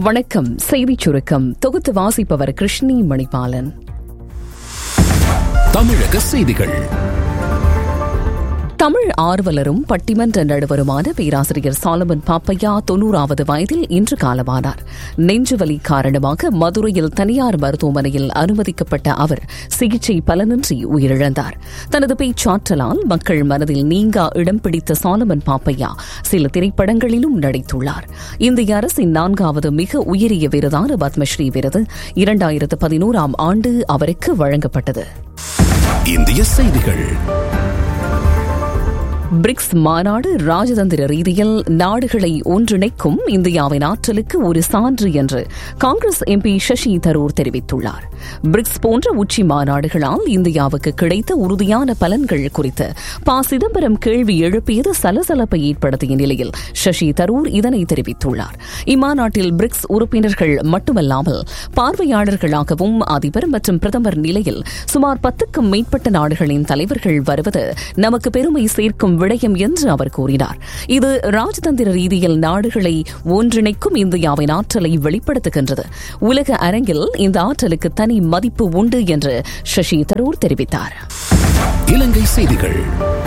வணக்கம் செய்திச் சுருக்கம் தொகுத்து வாசிப்பவர் கிருஷ்ணி மணிபாலன் தமிழக செய்திகள் தமிழ் ஆர்வலரும் பட்டிமன்ற நடுவருமான பேராசிரியர் சாலமன் பாப்பையா தொன்னூறாவது வயதில் இன்று காலமானார் நெஞ்சுவலி காரணமாக மதுரையில் தனியார் மருத்துவமனையில் அனுமதிக்கப்பட்ட அவர் சிகிச்சை பலனின்றி உயிரிழந்தார் தனது பேச்சாற்றலால் மக்கள் மனதில் நீங்கா இடம் பிடித்த சாலமன் பாப்பையா சில திரைப்படங்களிலும் நடித்துள்ளார் இந்திய அரசின் நான்காவது மிக உயரிய விருதான பத்மஸ்ரீ விருது இரண்டாயிரத்து பதினோராம் ஆண்டு அவருக்கு வழங்கப்பட்டது இந்திய செய்திகள் பிரிக்ஸ் மாநாடு ராஜதந்திர ரீதியில் நாடுகளை ஒன்றிணைக்கும் இந்தியாவின் ஆற்றலுக்கு ஒரு சான்று என்று காங்கிரஸ் எம்பி சசி தரூர் தெரிவித்துள்ளார் பிரிக்ஸ் போன்ற உச்சி மாநாடுகளால் இந்தியாவுக்கு கிடைத்த உறுதியான பலன்கள் குறித்து ப சிதம்பரம் கேள்வி எழுப்பியது சலசலப்பை ஏற்படுத்திய நிலையில் சசி தரூர் இதனை தெரிவித்துள்ளார் இம்மாநாட்டில் பிரிக்ஸ் உறுப்பினர்கள் மட்டுமல்லாமல் பார்வையாளர்களாகவும் அதிபர் மற்றும் பிரதமர் நிலையில் சுமார் பத்துக்கும் மேற்பட்ட நாடுகளின் தலைவர்கள் வருவது நமக்கு பெருமை சேர்க்கும் விடயம் என்று அவர் கூறினார் இது ராஜதந்திர ரீதியில் நாடுகளை ஒன்றிணைக்கும் இந்தியாவின் ஆற்றலை வெளிப்படுத்துகின்றது உலக அரங்கில் இந்த ஆற்றலுக்கு தனி மதிப்பு உண்டு என்று சசி தரூர் தெரிவித்தார் இலங்கை செய்திகள்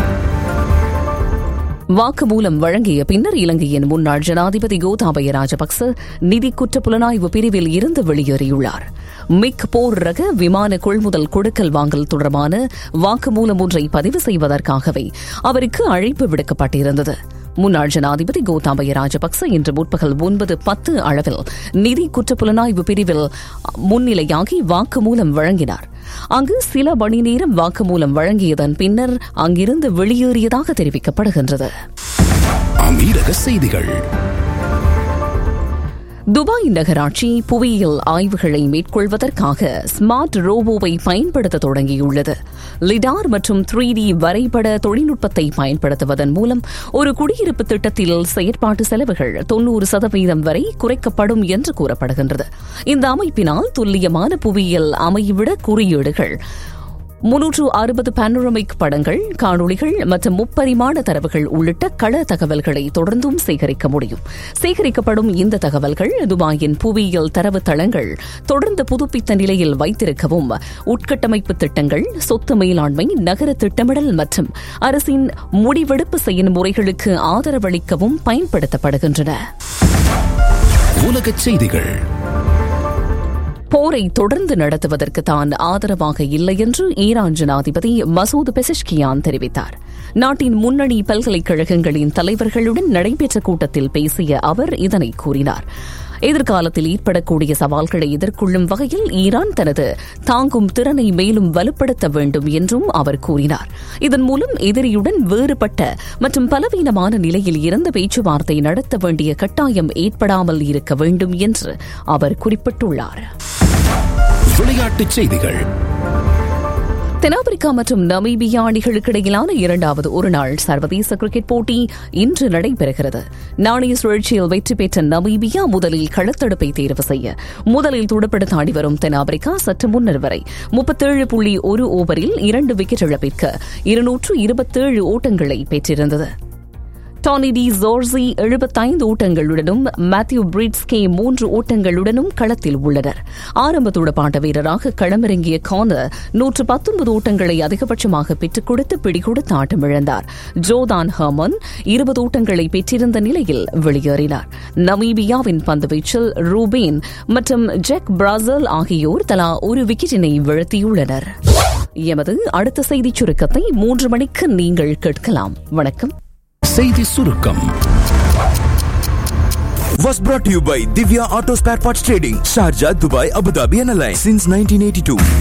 வாக்குமூலம் வழங்கிய பின்னர் இலங்கையின் முன்னாள் ஜனாதிபதி கோதாபய ராஜபக்ச நிதி குற்ற புலனாய்வு பிரிவில் இருந்து வெளியேறியுள்ளார் மிக் போர் ரக விமான கொள்முதல் கொடுக்கல் வாங்கல் தொடர்பான வாக்குமூலம் ஒன்றை பதிவு செய்வதற்காகவே அவருக்கு அழைப்பு விடுக்கப்பட்டிருந்தது முன்னாள் ஜனாதிபதி கோத்தாபய ராஜபக்ச இன்று முற்பகல் ஒன்பது பத்து அளவில் நிதி குற்ற புலனாய்வு பிரிவில் முன்னிலையாகி வாக்குமூலம் வழங்கினார் அங்கு சில மணி நேரம் வாக்குமூலம் வழங்கியதன் பின்னர் அங்கிருந்து வெளியேறியதாக தெரிவிக்கப்படுகின்றது அமீரக செய்திகள் துபாய் நகராட்சி புவியியல் ஆய்வுகளை மேற்கொள்வதற்காக ஸ்மார்ட் ரோபோவை பயன்படுத்த தொடங்கியுள்ளது லிடார் மற்றும் த்ரீ டி வரைபட தொழில்நுட்பத்தை பயன்படுத்துவதன் மூலம் ஒரு குடியிருப்பு திட்டத்தில் செயற்பாட்டு செலவுகள் தொன்னூறு சதவீதம் வரை குறைக்கப்படும் என்று கூறப்படுகின்றது இந்த அமைப்பினால் துல்லியமான புவியியல் அமைவிட குறியீடுகள் முன்னூற்று அறுபது பானோரமிக் படங்கள் காணொளிகள் மற்றும் முப்பரிமாண தரவுகள் உள்ளிட்ட கள தகவல்களை தொடர்ந்தும் சேகரிக்க முடியும் சேகரிக்கப்படும் இந்த தகவல்கள் துபாயின் புவியியல் தரவு தளங்கள் தொடர்ந்து புதுப்பித்த நிலையில் வைத்திருக்கவும் உட்கட்டமைப்பு திட்டங்கள் சொத்து மேலாண்மை நகர திட்டமிடல் மற்றும் அரசின் முடிவெடுப்பு செயல்முறைகளுக்கு ஆதரவளிக்கவும் பயன்படுத்தப்படுகின்றன உலக செய்திகள் போரை தொடர்ந்து நடத்துவதற்கு தான் ஆதரவாக இல்லை என்று ஈரான் ஜனாதிபதி மசூத் பெசஷ்கியான் தெரிவித்தார் நாட்டின் முன்னணி பல்கலைக்கழகங்களின் தலைவர்களுடன் நடைபெற்ற கூட்டத்தில் பேசிய அவர் இதனை கூறினார் எதிர்காலத்தில் ஏற்படக்கூடிய சவால்களை எதிர்கொள்ளும் வகையில் ஈரான் தனது தாங்கும் திறனை மேலும் வலுப்படுத்த வேண்டும் என்றும் அவர் கூறினார் இதன் மூலம் எதிரியுடன் வேறுபட்ட மற்றும் பலவீனமான நிலையில் இருந்த பேச்சுவார்த்தை நடத்த வேண்டிய கட்டாயம் ஏற்படாமல் இருக்க வேண்டும் என்று அவர் குறிப்பிட்டுள்ளார் விளையாட்டுச் செய்திகள் தென்னாப்பிரிக்கா மற்றும் நமீபியா அணிகளுக்கு இடையிலான இரண்டாவது ஒருநாள் சர்வதேச கிரிக்கெட் போட்டி இன்று நடைபெறுகிறது நாணய சுழற்சியில் வெற்றி பெற்ற நமீபியா முதலில் களத்தடுப்பை தேர்வு செய்ய முதலில் துடுப்படுத்த ஆடி வரும் தென்னாப்பிரிக்கா சற்று முன்னர் வரை முப்பத்தேழு புள்ளி ஒரு ஓவரில் இரண்டு விக்கெட் இழப்பிற்கு இருநூற்று இருபத்தேழு ஓட்டங்களை பெற்றிருந்தது டானி டி ஜோர்சி எழுபத்தைந்து ஓட்டங்களுடனும் மேத்யூ பிரிட்ஸ்கே மூன்று ஓட்டங்களுடனும் களத்தில் உள்ளனர் ஆரம்ப துடுப்பாட்ட வீரராக களமிறங்கிய கார்னர் நூற்று பத்தொன்பது ஓட்டங்களை அதிகபட்சமாக பெற்றுக் கொடுத்து பிடிகொடுத்து ஆட்டமிழந்தார் ஜோதான் ஹர்மன் இருபது ஓட்டங்களை பெற்றிருந்த நிலையில் வெளியேறினார் நமீபியாவின் பந்துவீச்சில் ரூபேன் மற்றும் ஜெக் பிராசல் ஆகியோர் தலா ஒரு விக்கெட்டினை வீழ்த்தியுள்ளனர் எமது அடுத்த செய்திச் சுருக்கத்தை மூன்று மணிக்கு நீங்கள் கேட்கலாம் வணக்கம் செய்தி சுருக்கம் was brought to you by Divya Auto Spare Parts Trading, Sharjah, Dubai, Abu Dhabi and Alliance since 1982.